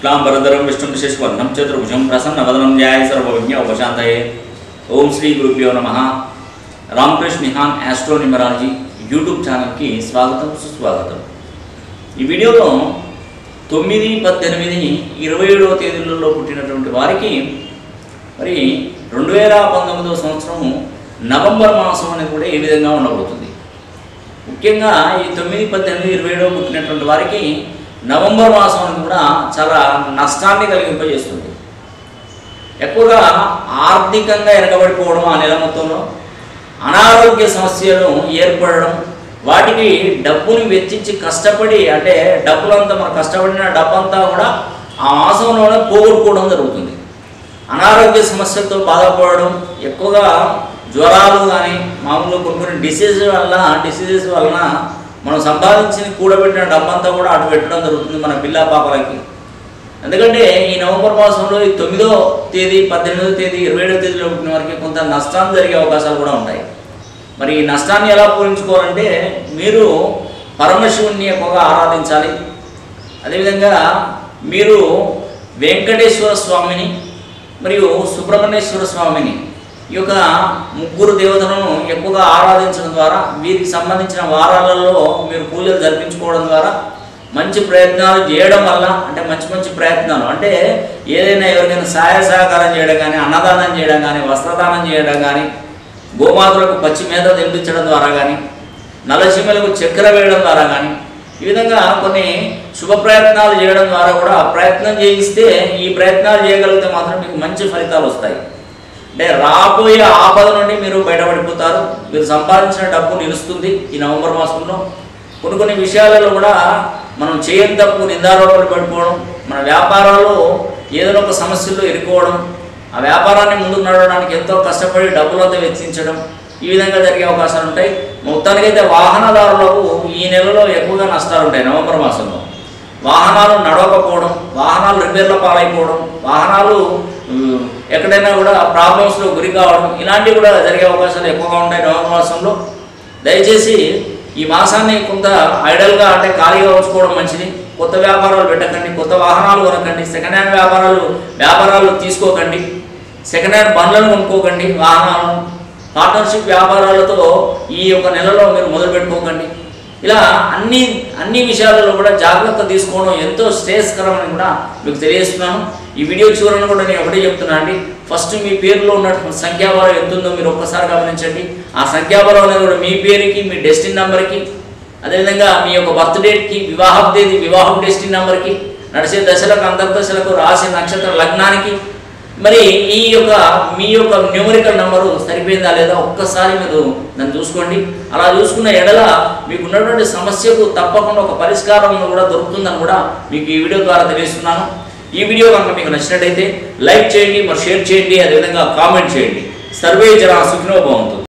శుక్లాంబరధరం విష్ణుం శశివర్ణం చతుర్భుజం ప్రసన్నవదనం ధ్యాయ సర్వవిజ్ఞ ఉపశాంతయే ఓం శ్రీ గురుభ్యో నమ Ramakrishna Nihan astro numerology YouTube ఛానల్కి స్వాగతం సుస్వాగతం ఈ వీడియోలో తొమ్మిది పద్దెనిమిది ఇరవై ఏడవ తేదీలలో పుట్టినటువంటి వారికి మరి రెండు వేల పంతొమ్మిదవ సంవత్సరం నవంబర్ మాసం అనేది కూడా ఏ విధంగా ఉండబోతుంది ముఖ్యంగా ఈ తొమ్మిది పద్దెనిమిది ఇరవై ఏడవ పుట్టినటువంటి వారికి నవంబర్ మాసం అనేది కూడా చాలా నష్టాన్ని కలిగింపజేస్తుంది ఎక్కువగా ఆర్థికంగా వెనకబడిపోవడం ఆ నెల మొత్తంలో అనారోగ్య సమస్యలు ఏర్పడడం వాటికి డబ్బుని వెచ్చించి కష్టపడి అంటే డబ్బులంతా మనం కష్టపడిన డబ్బంతా కూడా ఆ మాసంలోనే పోగొట్టుకోవడం జరుగుతుంది అనారోగ్య సమస్యలతో బాధపడడం ఎక్కువగా జ్వరాలు కానీ మామూలుగా కొన్ని కొన్ని డిసీజ్ వల్ల డిసీజెస్ వలన మనం సంపాదించిన కూడబెట్టిన డబ్బంతా కూడా అటు పెట్టడం జరుగుతుంది మన పిల్ల పాపలకి ఎందుకంటే ఈ నవంబర్ మాసంలో ఈ తొమ్మిదో తేదీ పద్దెనిమిదో తేదీ ఇరవై ఏడో తేదీలో పుట్టిన వారికి కొంత నష్టం జరిగే అవకాశాలు కూడా ఉంటాయి మరి ఈ నష్టాన్ని ఎలా పూరించుకోవాలంటే మీరు పరమశివుణ్ణి ఎక్కువగా ఆరాధించాలి అదేవిధంగా మీరు వెంకటేశ్వర స్వామిని మరియు సుబ్రహ్మణ్యేశ్వర స్వామిని ఈ యొక్క ముగ్గురు దేవతలను ఎక్కువగా ఆరాధించడం ద్వారా వీరికి సంబంధించిన వారాలలో మీరు పూజలు జరిపించుకోవడం ద్వారా మంచి ప్రయత్నాలు చేయడం వల్ల అంటే మంచి మంచి ప్రయత్నాలు అంటే ఏదైనా ఎవరికైనా సహాయ సహకారం చేయడం కానీ అన్నదానం చేయడం కానీ వస్త్రదానం చేయడం కానీ గోమాతలకు పచ్చి మేత తినిపించడం ద్వారా కానీ నలసీమలకు చక్కెర వేయడం ద్వారా కానీ ఈ విధంగా కొన్ని శుభ ప్రయత్నాలు చేయడం ద్వారా కూడా ప్రయత్నం చేయిస్తే ఈ ప్రయత్నాలు చేయగలిగితే మాత్రం మీకు మంచి ఫలితాలు వస్తాయి అంటే రాబోయే ఆపద నుండి మీరు బయటపడిపోతారు మీరు సంపాదించిన డబ్బు నిలుస్తుంది ఈ నవంబర్ మాసంలో కొన్ని కొన్ని విషయాలలో కూడా మనం చేయని తప్పు నిందారోపణ పడిపోవడం మన వ్యాపారాలు ఏదైనా ఒక సమస్యల్లో ఇరుకోవడం ఆ వ్యాపారాన్ని ముందుకు నడవడానికి ఎంతో కష్టపడి డబ్బులంతా వెచ్చించడం ఈ విధంగా జరిగే అవకాశాలు ఉంటాయి మొత్తానికైతే వాహనదారులకు ఈ నెలలో ఎక్కువగా నష్టాలు ఉంటాయి నవంబర్ మాసంలో వాహనాలు నడవకపోవడం వాహనాలు రిపేర్ల పాలైపోవడం వాహనాలు ఉమ్, ఎక్కడైనా కూడా ప్రాబ్లమ్స్లో గురి కావడం ఇలాంటివి కూడా జరిగే అవకాశాలు ఎక్కువగా ఉంటాయి నవంబర్ మాసంలో దయచేసి ఈ మాసాన్ని కొంత ఐడల్గా అంటే ఖాళీగా ఉంచుకోవడం మంచిది కొత్త వ్యాపారాలు పెట్టకండి కొత్త వాహనాలు కొనకండి సెకండ్ హ్యాండ్ వ్యాపారాలు వ్యాపారాలు తీసుకోకండి సెకండ్ హ్యాండ్ బండ్లను కొనుక్కోకండి వాహనాలను పార్ట్నర్షిప్ వ్యాపారాలతో ఈ యొక్క నెలలో మీరు మొదలు పెట్టుకోకండి ఇలా అన్ని అన్ని విషయాలలో కూడా జాగ్రత్త తీసుకోవడం ఎంతో శ్రేయస్కరమని కూడా మీకు తెలియజేస్తున్నాను ఈ వీడియో చివరన కూడా నేను ఒకటే చెప్తున్నా అండి ఫస్ట్ మీ పేరులో ఉన్నటువంటి సంఖ్యాబలం ఎంత ఉందో మీరు ఒక్కసారి గమనించండి ఆ సంఖ్యాబలం అనేది కూడా మీ పేరుకి మీ డెస్టిన్ నెంబర్కి అదేవిధంగా మీ యొక్క బర్త్ డేట్కి వివాహం తేదీ వివాహం డెస్టిన్ నెంబర్కి నడిచే దశలకు అంతర్దశలకు రాశి నక్షత్ర లగ్నానికి మరి ఈ యొక్క మీ యొక్క న్యూమరికల్ నెంబరు సరిపోయిందా లేదా ఒక్కసారి మీరు దాన్ని చూసుకోండి అలా చూసుకున్న ఎడల మీకు ఉన్నటువంటి సమస్యకు తప్పకుండా ఒక పరిష్కారం కూడా దొరుకుతుందని కూడా మీకు ఈ వీడియో ద్వారా తెలియజేస్తున్నాను ఈ వీడియో కనుక మీకు నచ్చినట్టయితే లైక్ చేయండి మరి షేర్ చేయండి అదేవిధంగా కామెంట్ చేయండి సర్వే జన సుఖినో బాగుంటుంది